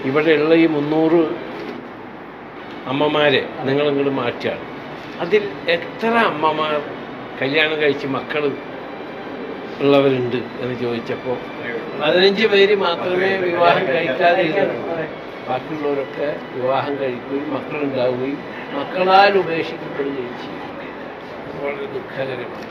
ഇവിടെയുള്ള ഈ മുന്നൂറ് അമ്മമാരെ നിങ്ങളിങ്ങോട്ട് മാറ്റുകയാണ് അതിൽ എത്ര അമ്മമാർ കല്യാണം കഴിച്ച് മക്കൾ ഉള്ളവരുണ്ട് എന്ന് ചോദിച്ചപ്പോൾ പതിനഞ്ച് പേര് മാത്രമേ വിവാഹം കഴിക്കാതെ ഇരുന്നുള്ളൂ. ബാക്കിയുള്ളവരൊക്കെ വിവാഹം കഴിക്കുകയും മക്കളുണ്ടാവുകയും മക്കളാൽ ഉപേക്ഷിക്കപ്പെടുകയും ചെയ്യും അത് വളരെ ദുഃഖകരമാണ്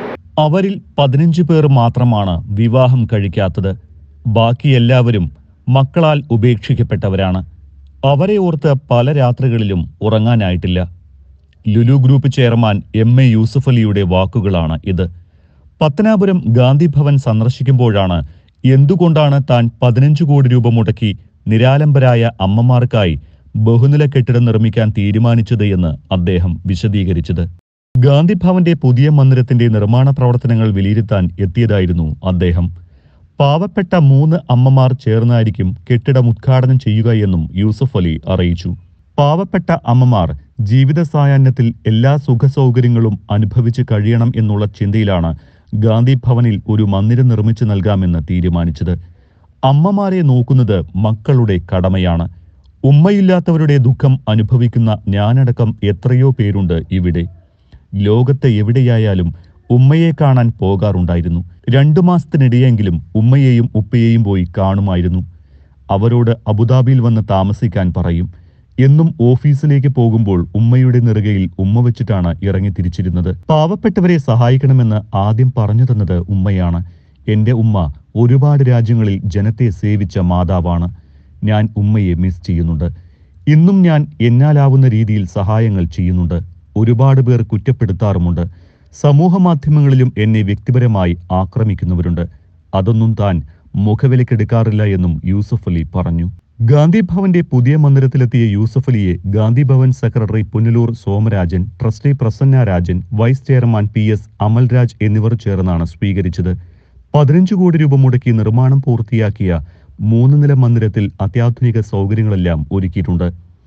അവരിൽ പതിനഞ്ചു പേർ മാത്രമാണ് വിവാഹം കഴിക്കാത്തത് ബാക്കി എല്ലാവരും മക്കളാൽ ഉപേക്ഷിക്കപ്പെട്ടവരാണ് അവരെ ഓർത്ത് പല രാത്രികളിലും ഉറങ്ങാനായിട്ടില്ല Lulu group chairman M A Yusuf അലിയുടെ വാക്കുകളാണ് ഇത് പത്തനാപുരം ഗാന്ധി ഭവൻ സന്ദർശിക്കുമ്പോഴാണ് എന്തുകൊണ്ടാണ് താൻ പതിനഞ്ചു കോടി രൂപ മുടക്കി നിരാലംബരായ അമ്മമാർക്കായി ബഹുനില കെട്ടിടം നിർമ്മിക്കാൻ തീരുമാനിച്ചത് എന്ന് അദ്ദേഹം വിശദീകരിച്ചത് ഗാന്ധി ഭവന്റെ പുതിയ മന്ദിരത്തിന്റെ നിർമ്മാണ പ്രവർത്തനങ്ങൾ വിലയിരുത്താൻ എത്തിയതായിരുന്നു അദ്ദേഹം പാവപ്പെട്ട മൂന്ന് അമ്മമാർ ചേർന്നായിരിക്കും കെട്ടിടം ഉദ്ഘാടനം ചെയ്യുക എന്നും യൂസഫ് അലി അറിയിച്ചു പാവപ്പെട്ട അമ്മമാർ ജീവിത സായാഹ്നത്തിൽ എല്ലാ സുഖസൗകര്യങ്ങളും അനുഭവിച്ച് കഴിയണം എന്നുള്ള ചിന്തയിലാണ് ഗാന്ധി ഭവനിൽ ഒരു മന്ദിരം നിർമ്മിച്ചു നൽകാമെന്ന് തീരുമാനിച്ചത് അമ്മമാരെ നോക്കുന്നത് മക്കളുടെ കടമയാണ് ഉമ്മയില്ലാത്തവരുടെ ദുഃഖം അനുഭവിക്കുന്ന ഞാനടക്കം എത്രയോ പേരുണ്ട് ഇവിടെ ലോകത്ത് എവിടെയായാലും ഉമ്മയെ കാണാൻ പോകാറുണ്ടായിരുന്നു രണ്ടു മാസത്തിനിടെയെങ്കിലും ഉമ്മയെയും ഉപ്പയെയും പോയി കാണുമായിരുന്നു അവരോട് അബുദാബിയിൽ വന്ന് താമസിക്കാൻ പറയും എന്നും ഓഫീസിലേക്ക് പോകുമ്പോൾ ഉമ്മയുടെ നെറുകയിൽ ഉമ്മ വെച്ചിട്ടാണ് ഇറങ്ങി തിരിച്ചിരുന്നത് പാവപ്പെട്ടവരെ സഹായിക്കണമെന്ന് ആദ്യം പറഞ്ഞു തന്നത് ഉമ്മയാണ് എന്റെ ഉമ്മ ഒരുപാട് രാജ്യങ്ങളിൽ ജനത്തെ സേവിച്ച മാതാവാണ് ഞാൻ ഉമ്മയെ മിസ് ചെയ്യുന്നുണ്ട് ഇന്നും ഞാൻ എന്നാലാവുന്ന രീതിയിൽ സഹായങ്ങൾ ചെയ്യുന്നുണ്ട് ഒരുപാട് പേർ കുറ്റപ്പെടുത്താറുമുണ്ട് സമൂഹ മാധ്യമങ്ങളിലും എന്നെ വ്യക്തിപരമായി ആക്രമിക്കുന്നവരുണ്ട് അതൊന്നും താൻ മുഖവിലക്കെടുക്കാറില്ല എന്നും യൂസഫ് അലി പറഞ്ഞു ഗാന്ധി ഭവന്റെ പുതിയ മന്ദിരത്തിലെത്തിയ യൂസഫ് അലിയെ Gandhi Bhavan secretary Punalur Somarajan trustee Prasanna Rajan vice chairman P S Amalraj എന്നിവർ ചേർന്നാണ് സ്വീകരിച്ചത് പതിനഞ്ചു കോടി രൂപ മുടക്കി നിർമ്മാണം പൂർത്തിയാക്കിയ മൂന്ന് നില മന്ദിരത്തിൽ അത്യാധുനിക സൗകര്യങ്ങളെല്ലാം ഒരുക്കിയിട്ടുണ്ട്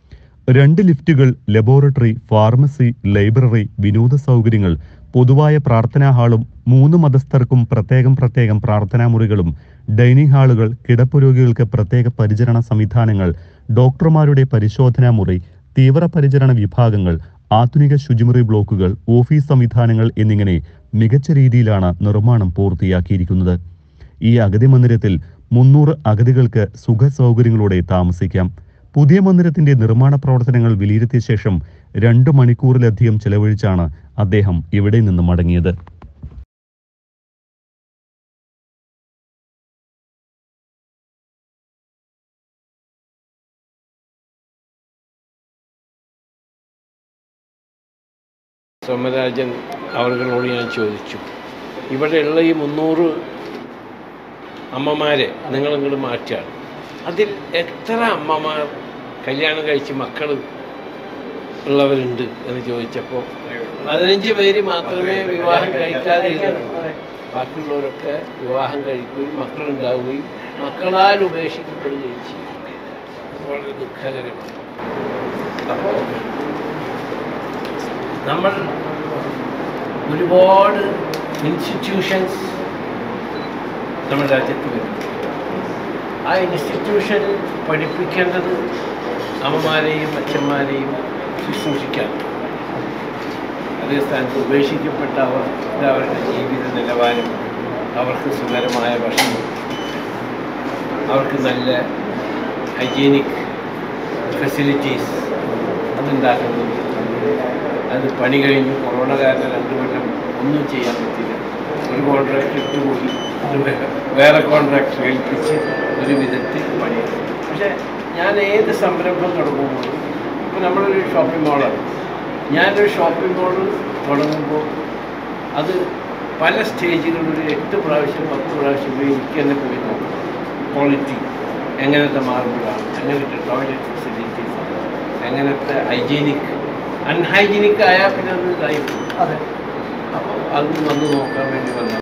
രണ്ട് ലിഫ്റ്റുകൾ ലബോറട്ടറി ഫാർമസി ലൈബ്രറി വിനോദ സൗകര്യങ്ങൾ പൊതുവായ പ്രാർത്ഥനാ ഹാളും മൂന്ന് മതസ്ഥർക്കും പ്രത്യേകം പ്രത്യേകം പ്രാർത്ഥനാ മുറികളും ഡൈനിങ് ഹാളുകൾ കിടപ്പ് രോഗികൾക്ക് പ്രത്യേക പരിചരണ സംവിധാനങ്ങൾ ഡോക്ടർമാരുടെ പരിശോധനാ മുറി തീവ്രപരിചരണ വിഭാഗങ്ങൾ ആധുനിക ശുചിമുറി ബ്ലോക്കുകൾ ഓഫീസ് സംവിധാനങ്ങൾ എന്നിങ്ങനെ മികച്ച രീതിയിലാണ് നിർമ്മാണം പൂർത്തിയാക്കിയിരിക്കുന്നത് ഈ അഗതി മന്ദിരത്തിൽ മുന്നൂറ് അഗതികൾക്ക് സുഖ സൗകര്യങ്ങളോടെ താമസിക്കാം പുതിയ മന്ദിരത്തിന്റെ നിർമ്മാണ പ്രവർത്തനങ്ങൾ വിലയിരുത്തിയ ശേഷം രണ്ടു മണിക്കൂറിലധികം ചെലവഴിച്ചാണ് അദ്ദേഹം ഇവിടെ നിന്ന് മടങ്ങിയത് സോമരാജൻ അവர்களോട് ഞാൻ ചോദിച്ചു ഇവിടെയുള്ള ഈ മുന്നൂറ് അമ്മമാരെ നിങ്ങളിങ്ങോട്ട് മാറ്റുകയാണ് അതിൽ എത്ര അമ്മമാർ കല്യാണം കഴിച്ച് മക്കൾ ഉള്ളവരുണ്ട് എന്ന് ചോദിച്ചപ്പോൾ പതിനഞ്ച് പേര് മാത്രമേ വിവാഹം കഴിക്കാതെ ഇരുന്നുള്ളൂ. ബാക്കിയുള്ളവരൊക്കെ വിവാഹം കഴിക്കുകയും മക്കളുണ്ടാവുകയും മക്കളാൽ ഉപേക്ഷിക്കപ്പെടുകയും ചെയ്യും അത് വളരെ ദുഃഖകരമാണ് അപ്പോൾ നമ്മൾ ഒരുപാട് ഇൻസ്റ്റിറ്റ്യൂഷൻസ് നമ്മുടെ രാജ്യത്ത് വരും ആ ഇൻസ്റ്റിറ്റ്യൂഷൻ പഠിപ്പിക്കേണ്ടത് അമ്മമാരെയും അച്ഛന്മാരെയും ശുശ്രൂഷിക്കാൻ അതേ സ്ഥാനത്ത് ഉപേക്ഷിക്കപ്പെട്ട അവർ അവരുടെ ജീവിത നിലവാരം അവർക്ക് സുഖകരമായ ഭക്ഷണം അവർക്ക് നല്ല ഹൈജീനിക് ഫെസിലിറ്റീസ് അതുണ്ടാക്കുന്നത് അത് പണി കഴിഞ്ഞു കൊറോണ കാരണം രണ്ട് കൊല്ലം ഒന്നും ചെയ്യാൻ പറ്റില്ല ഒരു കോൺട്രാക്ട് ഇട്ടുപോയി അത് വേ- വേറെ കോൺട്രാക്ട് ഏൽപ്പിച്ച് ഒരു വിധത്തിൽ പണിയെടുത്തു പക്ഷേ ഞാൻ ഏത് സംരംഭം തുടങ്ങുമ്പോഴും ഇപ്പോൾ നമ്മളൊരു ഷോപ്പിംഗ് മോളാണ് ഞാനൊരു ഷോപ്പിംഗ് മോൾ തുടങ്ങുമ്പോൾ അത് പല സ്റ്റേജുകളിൽ ഒരു എട്ട് പ്രാവശ്യം പത്ത് പ്രാവശ്യം പോയി എനിക്ക് തന്നെ പോയി നോക്കും ക്വാളിറ്റി എങ്ങനത്തെ മാർബിളാണ് എങ്ങനത്തെ ടോയ്ലറ്റ് ഫെസിലിറ്റീസ് എങ്ങനത്തെ ഹൈജീനിക് അൺഹൈജീനിക് ആയാൽ പിന്നെ അത് ഇതായി പോകും അതെ അപ്പോൾ അത് വന്ന് നോക്കാൻ വേണ്ടി വന്ന